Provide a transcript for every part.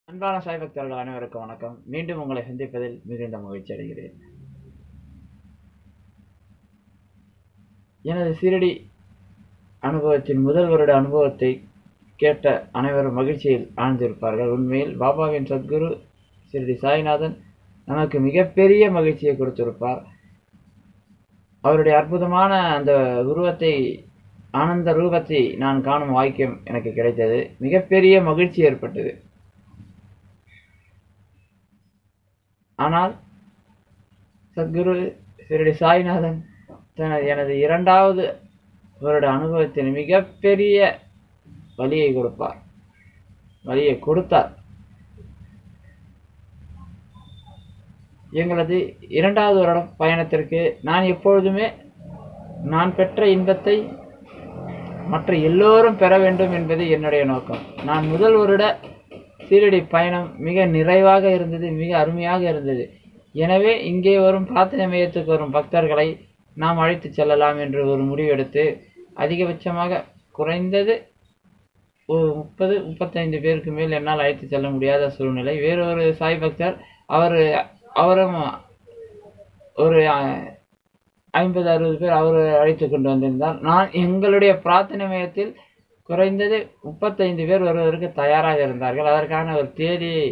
அன்பான சாய் பக்தர்கள் அனைவருக்கும் வணக்கம் மீண்டும் உங்களை சந்திப்பதில் மிகுந்த மகிழ்ச்சி அடைகிறேன் எனது சீரடி அனுபவத்தின் முதல் வருட அனுபவத்தை கேட்ட அனைவரும் மகிழ்ச்சியில் ஆழ்ந்திருப்பார்கள் உண்மையில் பாபாவின் சத்குரு சீரடி சாய்நாதன் நமக்கு மிகப்பெரிய மகிழ்ச்சியை கொடுத்திருப்பார் அவருடைய அற்புதமான அந்த உருவத்தை ஆனந்த ரூபத்தை நான் காணும் வாக்கியம் எனக்கு கிடைத்தது மிகப்பெரிய மகிழ்ச்சி ஏற்பட்டது ஆனால் சத்குரு சிறடி சாய்நாதன் தனது எனது இரண்டாவது வருட அனுபவத்தில் மிகப்பெரிய வலியை கொடுப்பார் வலியை கொடுத்தார் எங்களது இரண்டாவது வருட பயணத்திற்கு நான் எப்பொழுதுமே நான் பெற்ற இன்பத்தை மற்ற எல்லோரும் பெற வேண்டும் என்பது என்னுடைய நோக்கம் நான் முதல் வருட சீரடி பயணம் மிக நிறைவாக இருந்தது மிக அருமையாக இருந்தது எனவே இங்கே வரும் பிரார்த்தனை மையத்துக்கு வரும் பக்தர்களை நாம் அழைத்து செல்லலாம் என்று ஒரு முடிவெடுத்து அதிகபட்சமாக குறைந்தது ஒரு முப்பது முப்பத்தைந்து பேருக்கு மேல் என்னால் அழைத்து செல்ல முடியாத சூழ்நிலை வேறொரு சாய் பக்தர் அவர் அவரும் ஒரு ஐம்பது அறுபது பேர் அவர் அழைத்து கொண்டு வந்திருந்தார் நான் எங்களுடைய பிரார்த்தனை மையத்தில் குறைந்தது முப்பத்தைந்து பேர் வருவதற்கு தயாராக இருந்தார்கள் அதற்கான ஒரு தேதியை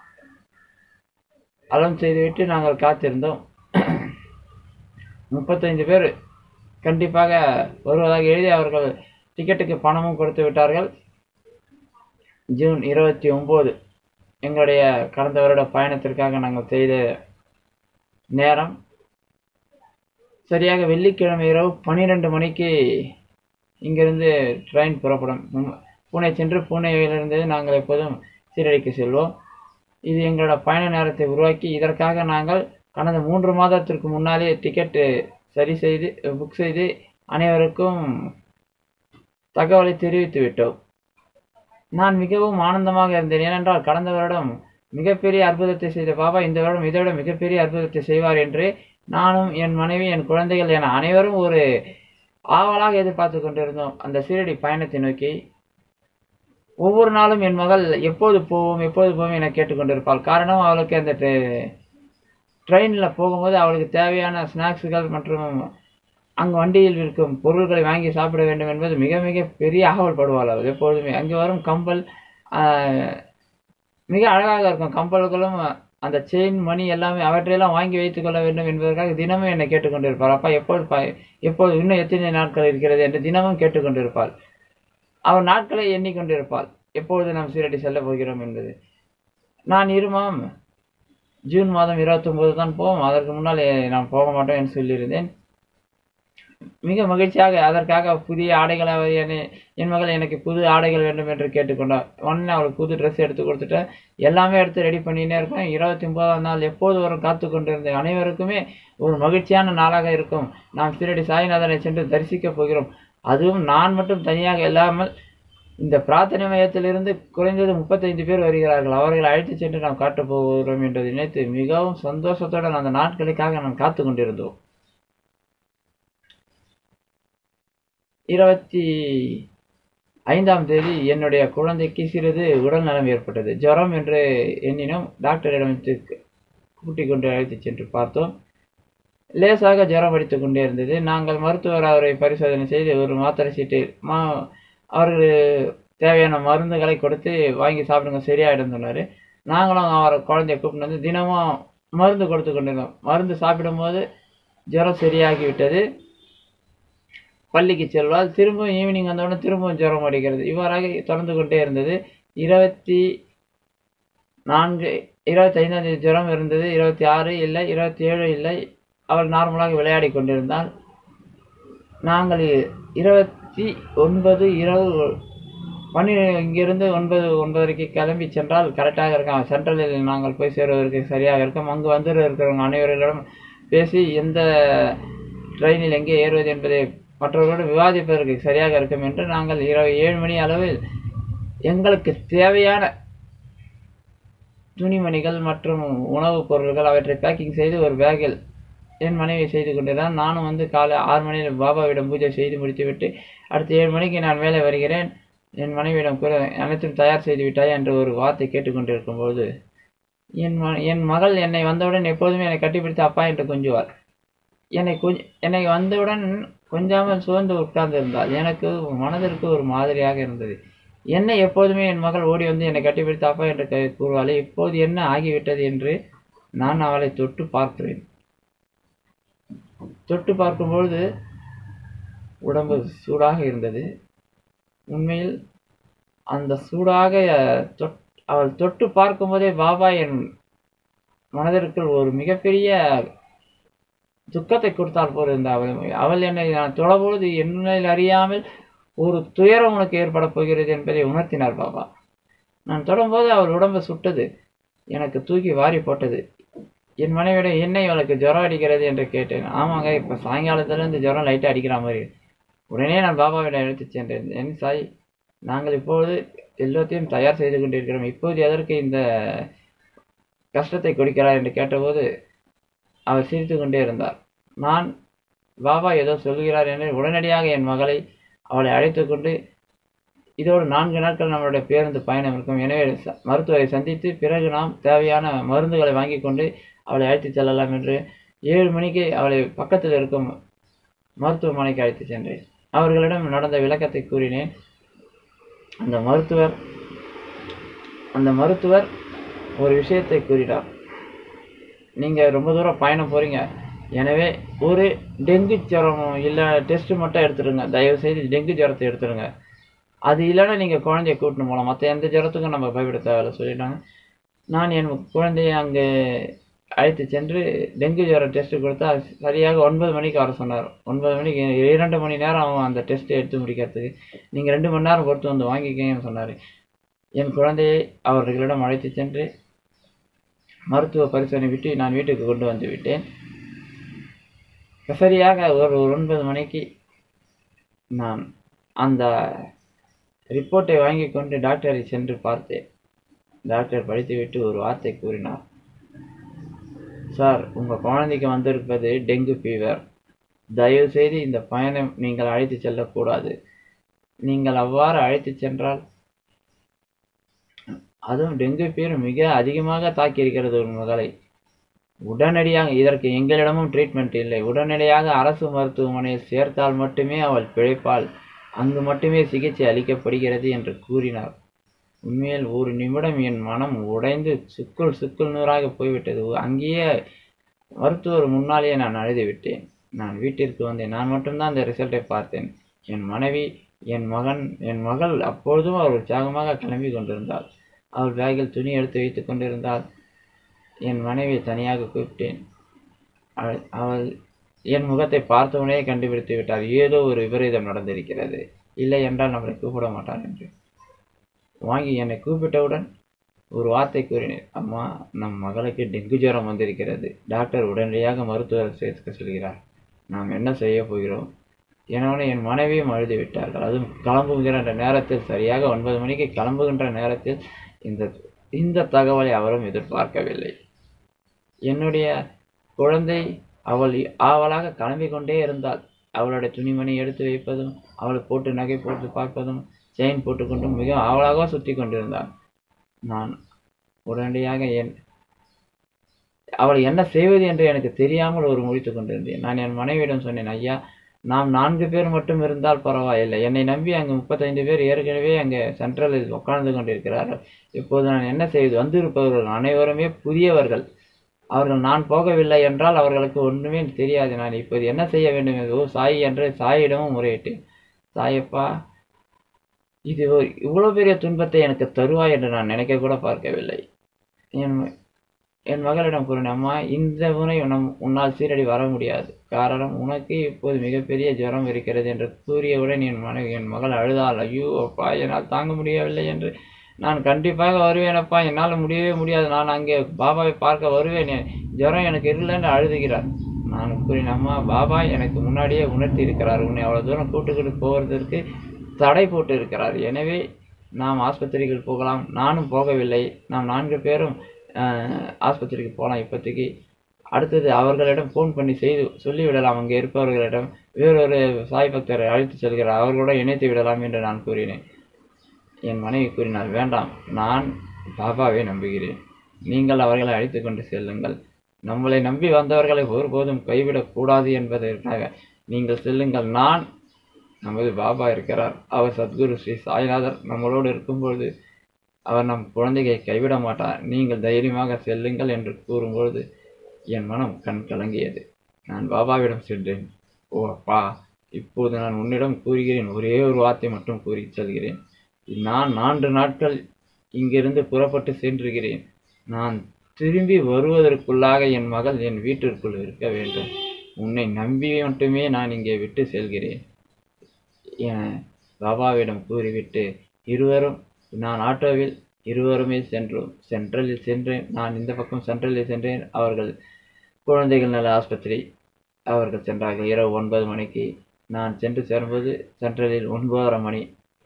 அலம் செய்துவிட்டு நாங்கள் காத்திருந்தோம் முப்பத்தைந்து பேர் கண்டிப்பாக வருவதாக எழுதி அவர்கள் டிக்கெட்டுக்கு பணமும் கொடுத்து விட்டார்கள் ஜூன் இருபத்தி ஒம்பது எங்களுடைய கடந்த வருட பயணத்திற்காக நாங்கள் செய்த நேரம் சரியாக வெள்ளிக்கிழமை இரவு பன்னிரெண்டு மணிக்கு இங்கிருந்து ட்ரெயின் புறப்படும் பூனே சென்று பூனேவிலிருந்து நாங்கள் எப்போதும் சீரடிக்கு செல்வோம் இது எங்களோட பயண நேரத்தை உருவாக்கி இதற்காக நாங்கள் கடந்த மூன்று மாதத்திற்கு முன்னாலே டிக்கெட்டு சரி செய்து புக் செய்து அனைவருக்கும் தகவலை தெரிவித்து விட்டோம் நான் மிகவும் ஆனந்தமாக இருந்தேன் ஏனென்றால் கடந்த வருடம் மிகப்பெரிய அற்புதத்தை செய்த பாபா இந்த வருடம் இதை விட மிகப்பெரிய அற்புதத்தை செய்வார் என்று நானும் என் மனைவி என் குழந்தைகள் என அனைவரும் ஒரு ஆவலாக எதிர்பார்த்து கொண்டிருந்தோம் அந்த சீரடி பயணத்தை நோக்கி ஒவ்வொரு நாளும் என் மகள் எப்போது போவோம் எப்போது போவோம் என கேட்டுக்கொண்டிருப்பாள் காரணம் அவளுக்கு அந்த ட்ரெயினில் போகும்போது அவளுக்கு தேவையான ஸ்நாக்ஸுகள் மற்றும் அங்கு வண்டியில் இருக்கும் பொருட்களை வாங்கி சாப்பிட வேண்டும் என்பது மிக மிக பெரிய ஆவல் படுவாள் அவள் எப்பொழுதுமே அங்கே வரும் கம்பல் மிக அழகாக இருக்கும் கம்பல்களும் அந்த செயின் மணி எல்லாமே அவற்றையெல்லாம் வாங்கி வைத்துக் கொள்ள வேண்டும் என்பதற்காக தினமும் என்னை கேட்டுக்கொண்டிருப்பாள் அப்பா எப்போது ப எப்போது இன்னும் எத்தனை நாட்கள் இருக்கிறது என்று தினமும் கேட்டுக்கொண்டிருப்பாள் அவள் நாட்களை எண்ணிக்கொண்டிருப்பாள் எப்பொழுது நாம் சீரடி செல்ல போகிறோம் என்பது நான் இருமாம் ஜூன் மாதம் இருபத்தொம்போது தான் போவோம் அதற்கு முன்னால் நான் போக மாட்டோம் என்று சொல்லியிருந்தேன் மிக மகிழ்ச்சியாக அதற்காக புதிய ஆடைகளை என் மகள் எனக்கு புது ஆடைகள் வேண்டும் என்று கேட்டுக்கொண்டார் உடனே அவளுக்கு புது ட்ரெஸ் எடுத்து கொடுத்துட்டேன் எல்லாமே எடுத்து ரெடி பண்ணினே இருக்கேன் இருபத்தி ஒன்பதாம் நாள் எப்போது வரும் காத்து கொண்டிருந்த அனைவருக்குமே ஒரு மகிழ்ச்சியான நாளாக இருக்கும் நாம் சீரடி சாய்நாதனை சென்று தரிசிக்கப் போகிறோம் அதுவும் நான் மட்டும் தனியாக இல்லாமல் இந்த பிரார்த்தனை மையத்திலிருந்து குறைந்தது முப்பத்தைந்து பேர் வருகிறார்கள் அவர்களை அழைத்து சென்று நாம் காட்டப் போகிறோம் என்று நினைத்து மிகவும் சந்தோஷத்துடன் அந்த நாட்களுக்காக நாம் காத்து கொண்டிருந்தோம் இருபத்தி ஐந்தாம் தேதி என்னுடைய குழந்தைக்கு சிறிது உடல் நலம் ஏற்பட்டது ஜுரம் என்று எண்ணினோம் டாக்டரிடம் கூட்டிக் கொண்டு அழைத்து சென்று பார்த்தோம் லேசாக ஜுரம் அடித்து கொண்டே இருந்தது நாங்கள் மருத்துவர் அவரை பரிசோதனை செய்து ஒரு மாத்திரை சீட்டு மா அவர்கள் தேவையான மருந்துகளை கொடுத்து வாங்கி சாப்பிடுங்க சரியாயிடும் சொன்னார் நாங்களும் அவரை குழந்தைய கூப்பிட்டு வந்து தினமும் மருந்து கொடுத்து கொண்டிருந்தோம் மருந்து சாப்பிடும்போது ஜுரம் சரியாகி விட்டது பள்ளிக்கு செல்வால் திரும்பவும் ஈவினிங் வந்தவுடனே திரும்பவும் ஜுரம் அடிக்கிறது இவ்வாறாக தொடர்ந்து கொண்டே இருந்தது இருபத்தி நான்கு இருபத்தி ஐந்தாம் தேதி ஜுரம் இருந்தது இருபத்தி ஆறு இல்லை இருபத்தி ஏழு இல்லை அவள் நார்மலாக விளையாடி கொண்டிருந்தால் நாங்கள் இருபத்தி ஒன்பது இரவு பன்னி இங்கிருந்து ஒன்பது ஒன்பதரைக்கு கிளம்பி சென்றால் கரெக்டாக இருக்கும் சென்ட்ரலில் நாங்கள் போய் சேருவதற்கு சரியாக இருக்கும் அங்கு வந்து இருக்கிறவங்க அனைவரிடம் பேசி எந்த ட்ரெயினில் எங்கே ஏறுவது என்பதை மற்றவர்களோடு விவாதிப்பதற்கு சரியாக இருக்கும் என்று நாங்கள் இரவு ஏழு மணி அளவில் எங்களுக்கு தேவையான துணிமணிகள் மற்றும் உணவுப் பொருட்கள் அவற்றை பேக்கிங் செய்து ஒரு பேக்கில் என் மனைவி செய்து கொண்டிருந்தான் நானும் வந்து காலை ஆறு மணியில் பாபாவிடம் பூஜை செய்து முடித்துவிட்டு அடுத்து ஏழு மணிக்கு நான் மேலே வருகிறேன் என் மனைவியிடம் கூற அனைத்தும் தயார் செய்து விட்டாய் என்ற ஒரு வார்த்தை கேட்டுக்கொண்டிருக்கும் போது என் ம என் மகள் என்னை வந்தவுடன் எப்போதுமே என்னை கட்டிப்பிடித்து அப்பா என்று கொஞ்சுவார் என்னை கொஞ்ச என்னை வந்தவுடன் கொஞ்சாமல் சோர்ந்து உட்கார்ந்திருந்தாள் எனக்கு மனதிற்கு ஒரு மாதிரியாக இருந்தது என்னை எப்போதுமே என் மகள் ஓடி வந்து என்னை கட்டிப்பிடித்து அப்பா என்று க- கூறுவாளே இப்போது என்ன ஆகிவிட்டது என்று நான் அவளை தொட்டு பார்க்கிறேன் தொட்டு பார்க்கும்பொழுது உடம்பு சூடாக இருந்தது உண்மையில் அந்த சூடாக அஹ், தொட் அவள் தொட்டு பார்க்கும்போதே பாபா என் மனதிற்குள் ஒரு மிகப்பெரிய துக்கத்தை கொடுத்தால் போல இருந்த அவள் அவள் என்னை நான் தொழபொழுது என்னை அறியாமல் ஒரு துயரம் உனக்கு ஏற்பட போகிறது என்பதை உணர்த்தினார் பாபா நான் தொடும்போது அவள் உடம்பு சுட்டது எனக்கு தூக்கி வாரி போட்டது என் மனைவியிடம் என்ன இவளுக்கு ஜுரம் அடிக்கிறது என்று கேட்டேன் ஆமாங்க இப்போ சாயங்காலத்துலேருந்து ஜுரம் லைட்டாக அடிக்கிற மாதிரி உடனே நான் பாபாவிடம் எடுத்துச் சென்றேன் என் சாய் நாங்கள் இப்பொழுது எல்லாத்தையும் தயார் செய்து கொண்டிருக்கிறோம் இப்போது எதற்கு இந்த கஷ்டத்தை கொடுக்கிறார் என்று கேட்டபோது அவர் சிரித்து கொண்டே இருந்தார் நான் பாபா ஏதோ சொல்கிறார் என்று உடனடியாக என் மகளை அவளை அழைத்து கொண்டு இதோடு நான்கு நாட்கள் நம்மளுடைய பேருந்து பயணம் இருக்கும் எனவே ச- மருத்துவரை சந்தித்து பிறகு நாம் தேவையான மருந்துகளை வாங்கி கொண்டு அவளை அழைத்துச் செல்லலாம் என்று ஏழு மணிக்கு அவளை பக்கத்தில் இருக்கும் மருத்துவமனைக்கு அழைத்து சென்றேன் அவர்களிடம் நடந்த விளக்கத்தை கூறினேன் அந்த மருத்துவர் அந்த மருத்துவர் ஒரு விஷயத்தை கூறினார் நீங்கள் ரொம்ப தூரம் பயணம் போகிறீங்க எனவே ஒரு டெங்கு ஜுரம் இல்லை டெஸ்ட் மட்டும் எடுத்துடுங்க தயவு செய்து டெங்கு ஜுரத்தை எடுத்துடுங்க அது இல்லைன்னா நீங்கள் குழந்தைய கூட்டணும் போகலாம் மற்ற எந்த ஜுரத்துக்கும் நம்ம பயப்பட தேவையில்ல சொல்லிட்டாங்க நான் என் குழந்தையை அங்கே அழைத்து சென்று டெங்கு ஜுரம் டெஸ்ட் கொடுத்தா சரியாக ஒன்பது மணிக்கு வர சொன்னார் ஒன்பது மணிக்கு இரண்டு மணி நேரம் ஆகும் அந்த டெஸ்ட்டை எடுத்து முடிக்கிறதுக்கு நீங்கள் ரெண்டு மணி நேரம் பொறுத்து வந்து வாங்கிக்கங்கன்னு சொன்னார் என் குழந்தையை அவர்களிடம் அழைத்து சென்று மருத்துவ பரிசோதனை விட்டு நான் வீட்டுக்கு கொண்டு வந்து விட்டேன் சரியாக ஒரு ஒன்பது மணிக்கு நான் அந்த ரிப்போர்ட்டை வாங்கி கொண்டு டாக்டரை சென்று பார்த்தேன் டாக்டர் படித்துவிட்டு ஒரு வார்த்தை கூறினார் சார் உங்கள் குழந்தைக்கு வந்திருப்பது டெங்கு ஃபீவர் தயவு செய்து இந்த பயணம் நீங்கள் அழைத்து செல்லக்கூடாது நீங்கள் அவ்வாறு அழைத்து சென்றால் அதுவும் டெங்கு ஃபீவர் மிக அதிகமாக தாக்கியிருக்கிறது உன் மகளை உடனடியாக இதற்கு எங்களிடமும் ட்ரீட்மெண்ட் இல்லை உடனடியாக அரசு மருத்துவமனையில் சேர்த்தால் மட்டுமே அவள் பிழைப்பாள் அங்கு மட்டுமே சிகிச்சை அளிக்கப்படுகிறது என்று கூறினார் உண்மையில் ஒரு நிமிடம் என் மனம் உடைந்து சுக்குள் சுக்குள் நூறாக போய்விட்டது அங்கேயே மருத்துவர் முன்னாலேயே நான் அழுது விட்டேன் நான் வீட்டிற்கு வந்தேன் நான் மட்டும்தான் அந்த ரிசல்ட்டை பார்த்தேன் என் மனைவி என் மகன் என் மகள் அப்பொழுதும் அவர் உற்சாகமாக கிளம்பி கொண்டிருந்தாள் அவள் பேக்கில் துணி எடுத்து வைத்துக் கொண்டிருந்தாள் என் மனைவியை தனியாக கூப்பிட்டேன் அவள் அவள் என் முகத்தை பார்த்தவுடனே கண்டுபிடித்து விட்டார் ஏதோ ஒரு விபரீதம் நடந்திருக்கிறது இல்லை என்றால் நம்மளை கூப்பிட மாட்டார் என்று வாங்கி என்னை கூப்பிட்டவுடன் ஒரு வார்த்தை கூறினேன் அம்மா நம் மகளுக்கு டெங்கு ஜுரம் வந்திருக்கிறது டாக்டர் உடனடியாக மருத்துவர் சேர்க்க சொல்கிறார் நாம் என்ன செய்ய போகிறோம் எனவே என் மனைவியும் அழுது விட்டார்கள் அதுவும் கிளம்புகின்ற நேரத்தில் சரியாக ஒன்பது மணிக்கு கிளம்புகின்ற நேரத்தில் இந்த இந்த தகவலை அவரும் எதிர்பார்க்கவில்லை என்னுடைய குழந்தை அவள் ஆவலாக கிளம்பிக் கொண்டே இருந்தாள் அவளுடைய துணிமணி எடுத்து வைப்பதும் அவளை போட்டு நகை போட்டு பார்ப்பதும் செயின் போட்டுக்கொண்டும் மிக ஆவலாக சுற்றி கொண்டிருந்தாள் நான் உடனடியாக என் அவள் என்ன செய்வது என்று எனக்கு தெரியாமல் ஒரு முடித்துக் கொண்டிருந்தேன் நான் என் மனைவியிடம் சொன்னேன் ஐயா நாம் நான்கு பேர் மட்டும் இருந்தால் பரவாயில்லை என்னை நம்பி அங்கு முப்பத்தைந்து பேர் ஏற்கனவே அங்கே சென்ட்ரலில் உட்கார்ந்து கொண்டிருக்கிறார்கள் இப்போது நான் என்ன செய்வது வந்திருப்பவர்கள் அனைவருமே புதியவர்கள் அவர்கள் நான் போகவில்லை என்றால் அவர்களுக்கு ஒன்றுமே தெரியாது நான் இப்போது என்ன செய்ய வேண்டும் என்று ஓ சாய் என்று சாயிடமும் முறையிட்டேன் சாயப்பா இது ஒரு இவ்வளவு பெரிய துன்பத்தை எனக்கு தருவாய் என்று நான் நினைக்க கூட பார்க்கவில்லை என் என் மகளிடம் கூறினேன் அம்மா இந்த முறை நம் உன்னால் சீரடி வர முடியாது காரணம் உனக்கு இப்போது மிகப்பெரிய ஜுரம் இருக்கிறது என்று கூறியவுடன் என் மனைவி என் மகள் அழுதாள் ஐயோ அப்பா என்னால் தாங்க முடியவில்லை என்று நான் கண்டிப்பாக வருவேனப்பா என்னால் முடியவே முடியாது நான் அங்கே பாபாவை பார்க்க வருவேன் ஜுரம் எனக்கு இல்லை என்று அழுதுகிறார் நான் கூறினேன் அம்மா பாபா எனக்கு முன்னாடியே உணர்த்தி இருக்கிறார் உன்னை அவ்வளோ தூரம் கூட்டுக்கிட்டு போவதற்கு தடை போட்டு இருக்கிறார் எனவே நாம் ஆஸ்பத்திரிக்கு போகலாம் நானும் போகவில்லை நாம் நான்கு பேரும் ஆஸ்பத்திரிக்கு போகலாம் இப்போதைக்கு அடுத்தது அவர்களிடம் ஃபோன் பண்ணி செய்து சொல்லிவிடலாம் அங்கே இருப்பவர்களிடம் வேறொரு சாய் பக்தரை அழைத்து செல்கிறார் அவர்களோட இணைத்து விடலாம் என்று நான் கூறினேன் என் மனைவி கூறினார் வேண்டாம் நான் பாபாவை நம்புகிறேன் நீங்கள் அவர்களை அழைத்து கொண்டு செல்லுங்கள் நம்மளை நம்பி வந்தவர்களை ஒருபோதும் கைவிடக்கூடாது என்பதற்காக நீங்கள் செல்லுங்கள் நான் நமது பாபா இருக்கிறார் அவர் சத்குரு ஸ்ரீ சாய்நாதர் நம்மளோடு இருக்கும்பொழுது அவர் நம் குழந்தையை கைவிட மாட்டார் நீங்கள் தைரியமாக செல்லுங்கள் என்று கூறும்பொழுது என் மனம் கண் கலங்கியது நான் பாபாவிடம் சென்றேன் ஓ அப்பா இப்போது நான் உன்னிடம் கூறுகிறேன் ஒரே ஒரு வார்த்தை மட்டும் கூறி செல்கிறேன் நான் நான்கு நாட்கள் இங்கிருந்து புறப்பட்டு சென்றுகிறேன் நான் திரும்பி வருவதற்குள்ளாக என் மகள் என் வீட்டிற்குள் இருக்க வேண்டும் உன்னை நம்பி மட்டுமே நான் இங்கே விட்டு செல்கிறேன் என பாபாவிடம் கூறிவிட்டு இருவரும் நான் ஆட்டோவில் இருவருமே சென்றோம் சென்ட்ரலில் சென்றேன் நான் இந்த பக்கம் சென்ட்ரலில் சென்றேன் அவர்கள் குழந்தைகள் நல ஆஸ்பத்திரி அவர்கள் சென்றார்கள் இரவு ஒன்பது மணிக்கு நான் சென்று சேரும்போது சென்ட்ரலில் ஒன்பதரை மணி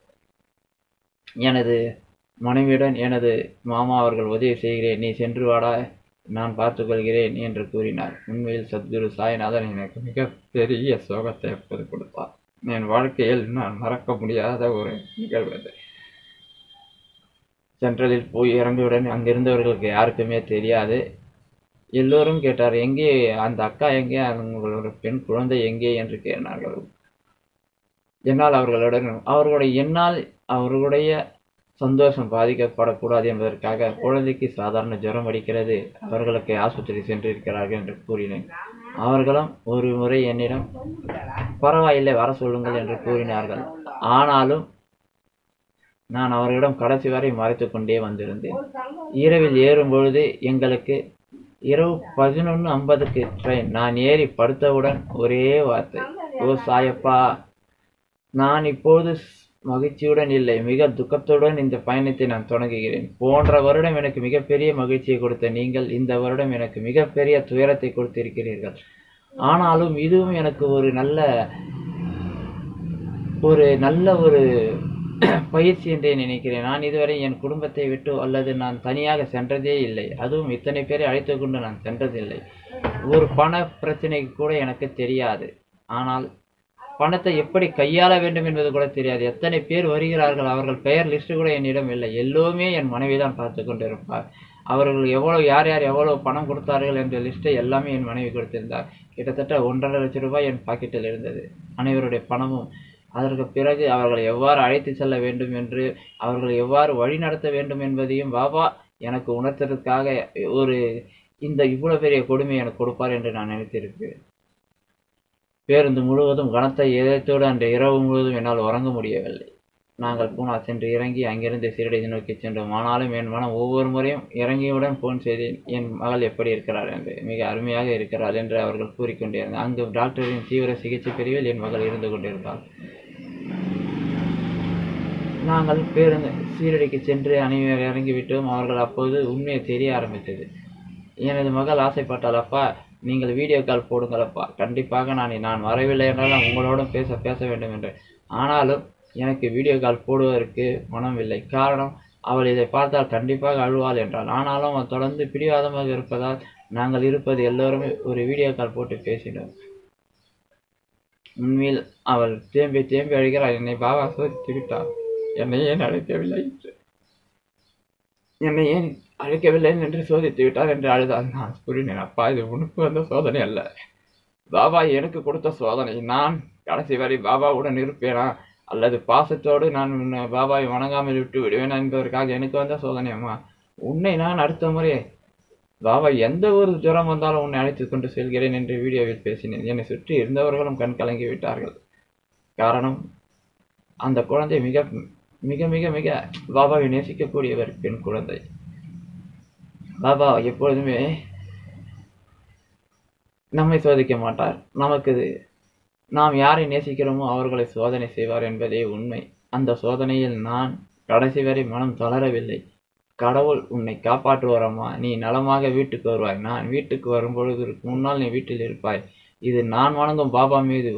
எனது மனைவியுடன் எனது மாமா அவர்கள் உதவி செய்கிறேன் நீ சென்று வாடா நான் பார்த்துக்கொள்கிறேன் என்று கூறினார் உண்மையில் சத்குரு சாய்நாதன் எனக்கு மிகப்பெரிய சோகத்தை எப்போது கொடுத்தார் என் வாழ்க்கையில் நான் மறக்க முடியாத ஒரு நிகழ்வு அது சென்ட்ரலில் போய் இறங்கியுடன் அங்கிருந்தவர்களுக்கு யாருக்குமே தெரியாது எல்லோரும் கேட்டார் எங்கே அந்த அக்கா எங்கே உங்களோட பெண் குழந்தை எங்கே என்று கேட்டார்கள் என்னால் அவர்களுடன் அவர்களுடைய என்னால் அவர்களுடைய சந்தோஷம் பாதிக்கப்படக்கூடாது என்பதற்காக குழந்தைக்கு சாதாரண ஜுரம் அடிக்கிறது அவர்களுக்கு ஆஸ்பத்திரி சென்றிருக்கிறார்கள் என்று கூறினேன் அவர்களும் ஒரு முறை என்னிடம் பரவாயில்லை வர சொல்லுங்கள் என்று கூறினார்கள் ஆனாலும் நான் அவர்களிடம் கடைசி வரை மறைத்து கொண்டே வந்திருந்தேன் இரவில் ஏறும் பொழுது எங்களுக்கு இரவு பதினொன்று ஐம்பதுக்கு ட்ரெயின் நான் ஏறி படுத்தவுடன் ஒரே வார்த்தை ஓ சாயப்பா நான் இப்போது மகிழ்ச்சியுடன் இல்லை மிக துக்கத்துடன் இந்த பயணத்தை நான் தொடங்குகிறேன் போன்ற வருடம் எனக்கு மிகப்பெரிய மகிழ்ச்சியை கொடுத்த நீங்கள் இந்த வருடம் எனக்கு மிகப்பெரிய துயரத்தை கொடுத்திருக்கிறீர்கள் ஆனாலும் இதுவும் எனக்கு ஒரு நல்ல ஒரு நல்ல ஒரு பயிற்சி என்றே நினைக்கிறேன் நான் இதுவரை என் குடும்பத்தை விட்டு அல்லது நான் தனியாக சென்றதே இல்லை அதுவும் இத்தனை பேரை அழைத்து கொண்டு நான் சென்றதில்லை ஒரு பண பிரச்சனைக்கு கூட எனக்கு தெரியாது ஆனால் பணத்தை எப்படி கையாள வேண்டும் என்பது கூட தெரியாது எத்தனை பேர் வருகிறார்கள் அவர்கள் பெயர் லிஸ்ட் கூட என்னிடம் இல்லை எல்லோருமே என் மனைவி தான் பார்த்து கொண்டிருப்பார் அவர்கள் எவ்வளவு யார் யார் எவ்வளவு பணம் கொடுத்தார்கள் என்ற லிஸ்ட்டை எல்லாமே என் மனைவி கொடுத்திருந்தார் கிட்டத்தட்ட ஒன்றரை லட்சம் ரூபாய் என் பாக்கெட்டில் இருந்தது அனைவருடைய பணமும் அதற்கு பிறகு அவர்களை எவ்வாறு அழைத்து செல்ல வேண்டும் என்று அவர்களை எவ்வாறு வழி நடத்த வேண்டும் என்பதையும் பாபா எனக்கு உணர்த்ததற்காக ஒரு இந்த இவ்வளவு பெரிய கொடுமை எனக்கு கொடுப்பார் என்று நான் நினைத்திருக்கிறேன் பேருந்து முழுவதும் கனத்த இதயத்தோடு அன்று இரவு முழுவதும் என்னால் உறங்க முடியவில்லை நாங்கள் பூனா சென்று இறங்கி அங்கிருந்து சீரடி நோக்கி சென்றோம் ஆனாலும் என் மனம் ஒவ்வொரு முறையும் இறங்கியவுடன் போன் செய்தேன் என் மகள் எப்படி இருக்கிறார் என்று மிக அருமையாக இருக்கிறாள் என்று அவர்கள் கூறிக்கொண்டே இருந்தார் அங்கு டாக்டரின் தீவிர சிகிச்சை பிரிவில் என் மகள் இருந்து கொண்டிருந்தாள் நாங்கள் பேருந்து சீரடிக்கு சென்று அனைவரும் இறங்கிவிட்டோம் அவர்கள் அப்போது உண்மையை தெரிய ஆரம்பித்தது எனது மகள் ஆசைப்பட்டாள் அப்பா நீங்கள் வீடியோ கால் போடுங்களப்பா கண்டிப்பாக நான் நான் வரவில்லை என்றாலும் உங்களோடும் பேச பேச வேண்டும் என்று ஆனாலும் எனக்கு வீடியோ கால் போடுவதற்கு மனம் இல்லை காரணம் அவள் இதை பார்த்தால் கண்டிப்பாக அழுவாள் என்றாள் ஆனாலும் அவள் தொடர்ந்து பிடிவாதமாக இருப்பதால் நாங்கள் இருப்பது எல்லோருமே ஒரு வீடியோ கால் போட்டு பேசினோம் உண்மையில் அவள் தேம்பி தேம்பி அழுகிறாள் என்னை பாபா சோதித்து விட்டாள் என்னை ஏன் அழைக்கவில்லை என்று என்னை ஏன் அழைக்கவில்லை என்று சோதித்து விட்டார் என்று அழுதாள் நான் கூறினேன் அப்பா இது உனக்கு வந்த சோதனை அல்ல பாபா எனக்கு கொடுத்த சோதனை நான் கடைசி வரை பாபாவுடன் இருப்பேனா அல்லது பாசத்தோடு நான் உன்னை பாபாவை வணங்காமல் விட்டு விடுவேனா என்பதற்காக எனக்கு வந்த சோதனை அம்மா உன்னை நான் அடுத்த முறை பாபா எந்த ஒரு ஜுரம் வந்தாலும் உன்னை அழைத்துக் கொண்டு செல்கிறேன் என்று வீடியோவில் பேசினேன் என்னை சுற்றி இருந்தவர்களும் கண் கலங்கி விட்டார்கள் காரணம் அந்த குழந்தை மிக மிக மிக மிக பாபாவை நேசிக்கக்கூடியவர் பெண் குழந்தை பாபா எப்பொழுதுமே நம்மை சோதிக்க மாட்டார் நமக்கு நாம் யாரை நேசிக்கிறோமோ அவர்களை சோதனை செய்வார் என்பதே உண்மை அந்த சோதனையில் நான் கடைசி வரை மனம் தளரவில்லை கடவுள் உன்னை காப்பாற்றுவாரம்மா நீ நலமாக வீட்டுக்கு வருவாய் நான் வீட்டுக்கு வரும்பொழுது முன்னால் நீ வீட்டில் இருப்பாய் இது நான் வணங்கும் பாபா மீது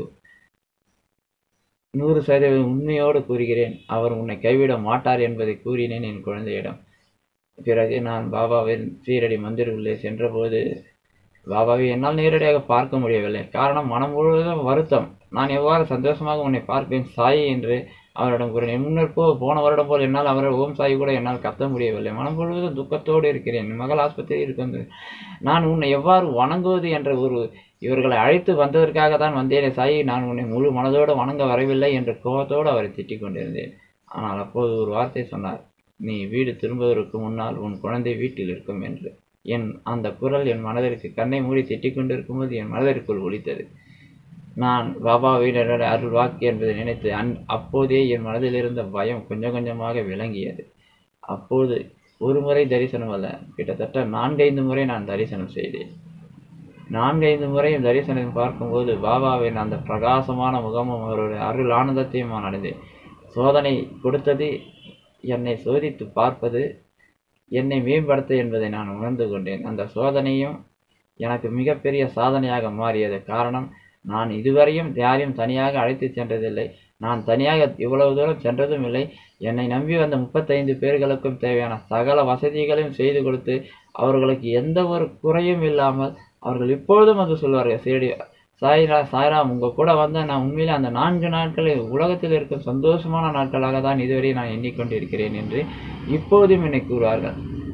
நூறு சதவீதம் உண்மையோடு கூறுகிறேன் அவர் உன்னை கைவிட மாட்டார் என்பதை கூறினேன் என் குழந்தையிடம் பிறகு நான் பாபாவின் சீரடி மந்திர் உள்ளே சென்றபோது பாபாவை என்னால் நேரடியாக பார்க்க முடியவில்லை காரணம் மனம் முழுவதும் வருத்தம் நான் எவ்வாறு சந்தோஷமாக உன்னை பார்ப்பேன் சாய் என்று அவரிடம் கூறினேன் முன்னர் போ போன வருடம் போல் என்னால் அவரை ஓம் சாய் கூட என்னால் கத்த முடியவில்லை மனம் முழுவதும் துக்கத்தோடு இருக்கிறேன் என் மகள் ஆஸ்பத்திரியில் இருக்கிறது நான் உன்னை எவ்வாறு வணங்குவது என்ற ஒரு இவர்களை அழைத்து வந்ததற்காக தான் வந்தேனே சாய் நான் உன்னை முழு மனதோடு வணங்க வரவில்லை என்ற கோபத்தோடு அவரை திட்டிக் கொண்டிருந்தேன் ஆனால் அப்போது ஒரு வார்த்தை சொன்னார் நீ வீடு திரும்புவதற்கு முன்னால் உன் குழந்தை வீட்டில் இருக்கும் என்று என் அந்த குரல் என் மனதிற்கு கண்ணை மூடி திட்டிக் கொண்டிருக்கும்போது என் மனதிற்குள் ஒலித்தது நான் பாபாவின் அருள் வாக்கு என்பதை நினைத்து அந் அப்போதே என் மனதில் இருந்த பயம் கொஞ்சம் கொஞ்சமாக விளங்கியது அப்போது ஒரு முறை தரிசனம் அல்ல கிட்டத்தட்ட நான்கைந்து முறை நான் தரிசனம் செய்தேன் நான்கைந்து முறையும் தரிசனம் பார்க்கும்போது பாபாவின் அந்த பிரகாசமான முகமும் அவருடைய அருள் ஆனந்தத்தையும் நான் அடைந்தேன் சோதனை கொடுத்தது என்னை சோதித்து பார்ப்பது என்னை மேம்படுத்த என்பதை நான் உணர்ந்து கொண்டேன் அந்த சோதனையும் எனக்கு மிகப்பெரிய சாதனையாக மாறியது காரணம் நான் இதுவரையும் யாரையும் தனியாக அழைத்து சென்றதில்லை நான் தனியாக இவ்வளவு தூரம் சென்றதும் இல்லை என்னை நம்பி வந்த முப்பத்தைந்து பேர்களுக்கும் தேவையான சகல வசதிகளையும் செய்து கொடுத்து அவர்களுக்கு எந்த ஒரு குறையும் இல்லாமல் அவர்கள் இப்பொழுதும் வந்து சொல்வார்கள் சரி சாய்ரா சாய்ராம் உங்க கூட வந்த நான் உண்மையிலே அந்த நான்கு நாட்களை உலகத்தில் இருக்கும் சந்தோஷமான நாட்களாக தான் இதுவரை நான் எண்ணிக்கொண்டிருக்கிறேன் என்று இப்போதும் என்னை கூறுவார்கள்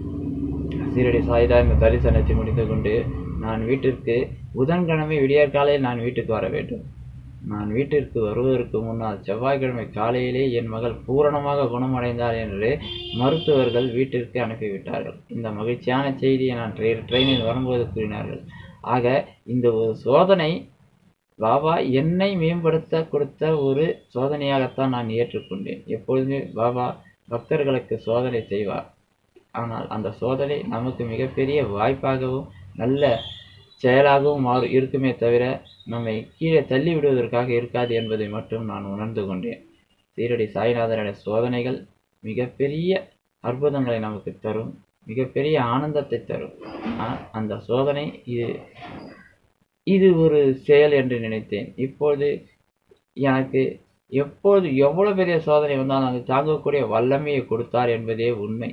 சீரடி சாய்தா இந்த தரிசனத்தை முடித்து கொண்டு நான் வீட்டிற்கு புதன்கிழமை விடியற்காலையில் நான் வீட்டுக்கு வர வேண்டும் நான் வீட்டிற்கு வருவதற்கு முன்னால் செவ்வாய்க்கிழமை காலையிலே என் மகள் பூரணமாக குணமடைந்தார் என்று மருத்துவர்கள் வீட்டிற்கு அனுப்பிவிட்டார்கள் இந்த மகிழ்ச்சியான செய்தியை நான் ட்ரெயின் ட்ரெயினில் வரும்போது கூறினார்கள் ஆக இந்த ஒரு சோதனை பாபா என்னை மேம்படுத்த கொடுத்த ஒரு சோதனையாகத்தான் நான் ஏற்றுக்கொண்டேன் எப்பொழுதுமே பாபா பக்தர்களுக்கு சோதனை செய்வார் ஆனால் அந்த சோதனை நமக்கு மிகப்பெரிய வாய்ப்பாகவும் நல்ல செயலாகவும் மாறு இருக்குமே தவிர நம்மை கீழே தள்ளி விடுவதற்காக இருக்காது என்பதை மட்டும் நான் உணர்ந்து கொண்டேன் சீரடி சாய்நாதனுடைய சோதனைகள் மிகப்பெரிய அற்புதங்களை நமக்கு தரும் மிகப்பெரிய ஆனந்தத்தை தரும் அந்த சோதனை இது இது ஒரு செயல் என்று நினைத்தேன் இப்பொழுது எனக்கு எப்போது எவ்வளவு பெரிய சோதனை வந்தாலும் அது தாங்கக்கூடிய வல்லமையை கொடுத்தார் என்பதே உண்மை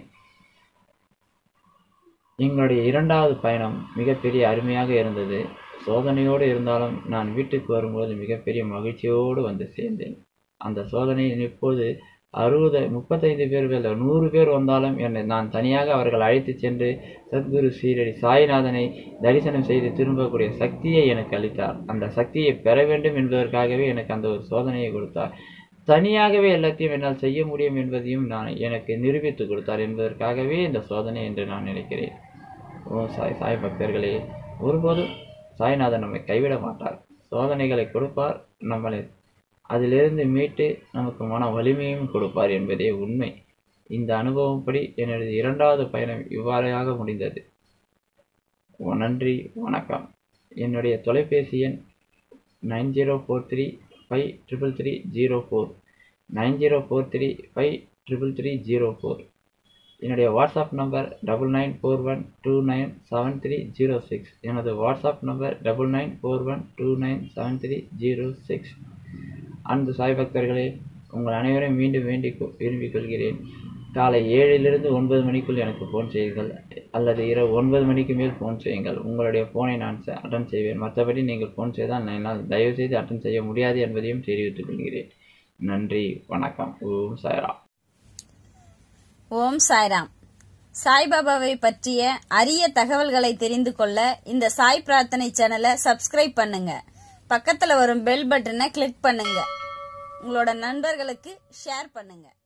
எங்களுடைய இரண்டாவது பயணம் மிகப்பெரிய அருமையாக இருந்தது சோதனையோடு இருந்தாலும் நான் வீட்டுக்கு வரும்போது மிகப்பெரிய மகிழ்ச்சியோடு வந்து சேர்ந்தேன் அந்த சோதனையில் இப்போது அறுபது முப்பத்தைந்து பேர் இல்லை நூறு பேர் வந்தாலும் என்னை நான் தனியாக அவர்கள் அழைத்து சென்று சத்குரு ஸ்ரீரடி சாய்நாதனை தரிசனம் செய்து திரும்பக்கூடிய சக்தியை எனக்கு அளித்தார் அந்த சக்தியை பெற வேண்டும் என்பதற்காகவே எனக்கு அந்த ஒரு சோதனையை கொடுத்தார் தனியாகவே எல்லாத்தையும் என்னால் செய்ய முடியும் என்பதையும் நான் எனக்கு நிரூபித்து கொடுத்தார் என்பதற்காகவே இந்த சோதனை என்று நான் நினைக்கிறேன் ஓ சாய் சாய் பக்தர்களே ஒருபோதும் சாய்நாதன் நம்மை கைவிட மாட்டார் சோதனைகளை கொடுப்பார் நம்மளை அதிலிருந்து மீட்டு நமக்கு மன வலிமையும் கொடுப்பார் என்பதே உண்மை இந்த அனுபவப்படி எனது இரண்டாவது பயணம் இவ்வாறாக முடிந்தது நன்றி வணக்கம் என்னுடைய தொலைபேசி எண் nine zero four three five triple three zero four nine zero four three five triple three zero four என்னுடைய WhatsApp number double nine four one two nine seven three zero six எனது WhatsApp number double nine four one two nine seven three zero six அன்பு சாய் பக்தர்களே உங்கள் அனைவரையும் மீண்டும் வேண்டி விரும்பிக் கொள்கிறேன் காலை ஏழிலிருந்து ஒன்பது மணிக்குள் எனக்கு ஃபோன் செய்யுங்கள் அல்லது இரவு ஒன்பது மணிக்கு மேல் ஃபோன் செய்யுங்கள் உங்களுடைய ஃபோனை நான் அட்டன் செய்வேன் மற்றபடி நீங்கள் ஃபோன் செய்தால் என்னால் தயவுசெய்து அட்டன் செய்ய முடியாது என்பதையும் தெரிவித்துக் கொள்கிறேன் நன்றி வணக்கம் ஓம் சாய்ராம் ஓம் சாய்ராம் சாய்பாபாவை பற்றிய அரிய தகவல்களை தெரிந்து கொள்ள இந்த சாய் பிரார்த்தனை சேனலை சப்ஸ்கிரைப் பண்ணுங்க பக்கத்துல வரும் பெல் பட்டனை கிளிக் பண்ணுங்க உங்களோட நண்பர்களுக்கு ஷேர் பண்ணுங்க